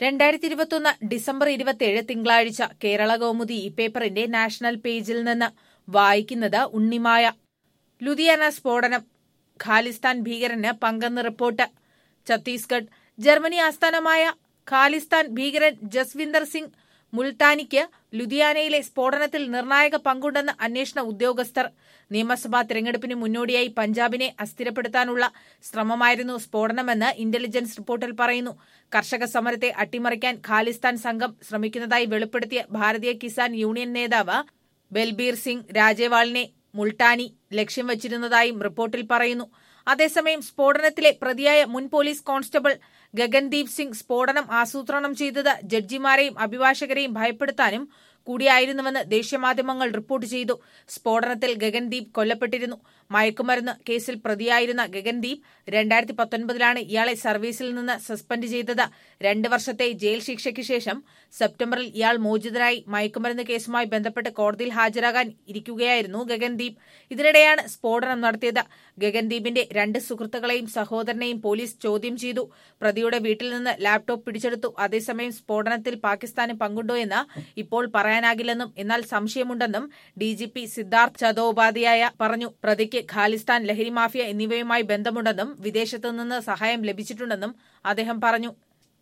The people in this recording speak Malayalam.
രണ്ടായിരത്തി ഇരുപത്തൊന്ന് ഡിസംബർ ഇരുപത്തിയേഴ് തിങ്കളാഴ്ച കേരള കൗമുദി ഈ പേപ്പറിന്റെ നാഷണൽ പേജിൽ നിന്ന് വായിക്കുന്നത് ഉണ്ണിമായ ലുധിയാന സ്ഫോടനം ഖാലിസ്ഥാൻ ഭീകരന് പങ്കെന്ന് റിപ്പോർട്ട് ഛത്തീസ്ഗഡ് ജർമ്മനി ആസ്ഥാനമായ ഖാലിസ്ഥാൻ ഭീകരൻ ജസ്വിന്ദർ സിംഗ് മുൽത്താനിക്ക് ലുധിയാനയിലെ സ്ഫോടനത്തിൽ നിർണായക പങ്കുണ്ടെന്ന് അന്വേഷണ ഉദ്യോഗസ്ഥർ നിയമസഭാ തെരഞ്ഞെടുപ്പിന് മുന്നോടിയായി പഞ്ചാബിനെ അസ്ഥിരപ്പെടുത്താനുള്ള ശ്രമമായിരുന്നു സ്ഫോടനമെന്ന് ഇന്റലിജൻസ് റിപ്പോർട്ടിൽ പറയുന്നു കർഷക സമരത്തെ അട്ടിമറിക്കാൻ ഖാലിസ്ഥാൻ സംഘം ശ്രമിക്കുന്നതായി വെളിപ്പെടുത്തിയ ഭാരതീയ കിസാൻ യൂണിയൻ നേതാവ് ബൽബീർ സിംഗ് രാജേവാളിനെ മുൾട്ടാനി ലക്ഷ്യം വച്ചിരുന്നതായും റിപ്പോർട്ടിൽ പറയുന്നു അതേസമയം സ്ഫോടനത്തിലെ പ്രതിയായ മുൻ പോലീസ് കോൺസ്റ്റബിൾ ഗഗൻദീപ് സിംഗ് സ്ഫോടനം ആസൂത്രണം ചെയ്തത് ജഡ്ജിമാരെയും അഭിഭാഷകരെയും ഭയപ്പെടുത്താനും കൂടിയായിരുന്നുവെന്ന് ദേശീയമാധ്യമങ്ങൾ റിപ്പോർട്ട് ചെയ്തു സ്ഫോടനത്തിൽ ഗഗൻദീപ് കൊല്ലപ്പെട്ടിരുന്നു മയക്കുമരുന്ന് കേസിൽ പ്രതിയായിരുന്ന ഗഗൻദീപ് രണ്ടായിരത്തി പത്തൊൻപതിലാണ് ഇയാളെ സർവീസിൽ നിന്ന് സസ്പെൻഡ് ചെയ്തത് രണ്ട് വർഷത്തെ ജയിൽ ശിക്ഷയ്ക്ക് ശേഷം സെപ്റ്റംബറിൽ ഇയാൾ മോചിതനായി മയക്കുമരുന്ന് കേസുമായി ബന്ധപ്പെട്ട് കോടതിയിൽ ഹാജരാകാൻ ഇരിക്കുകയായിരുന്നു ഗഗൻദീപ് ഇതിനിടെയാണ് സ്ഫോടനം നടത്തിയത് ഗഗൻദീപിന്റെ രണ്ട് സുഹൃത്തുക്കളെയും സഹോദരനെയും പോലീസ് ചോദ്യം ചെയ്തു പ്രതിയുടെ വീട്ടിൽ നിന്ന് ലാപ്ടോപ്പ് പിടിച്ചെടുത്തു അതേസമയം സ്ഫോടനത്തിൽ പാകിസ്ഥാന് പങ്കുണ്ടോ എന്ന് ഇപ്പോൾ പറയാനാകില്ലെന്നും എന്നാൽ സംശയമുണ്ടെന്നും ഡിജിപി സിദ്ധാർത്ഥ് ചതോപാധ്യായ പറഞ്ഞു പ്രതിക്ക് ഖാലിസ്ഥാൻ ലഹരി മാഫിയ എന്നിവയുമായി ബന്ധമുണ്ടെന്നും വിദേശത്തുനിന്ന് സഹായം ലഭിച്ചിട്ടുണ്ടെന്നും അദ്ദേഹം പറഞ്ഞു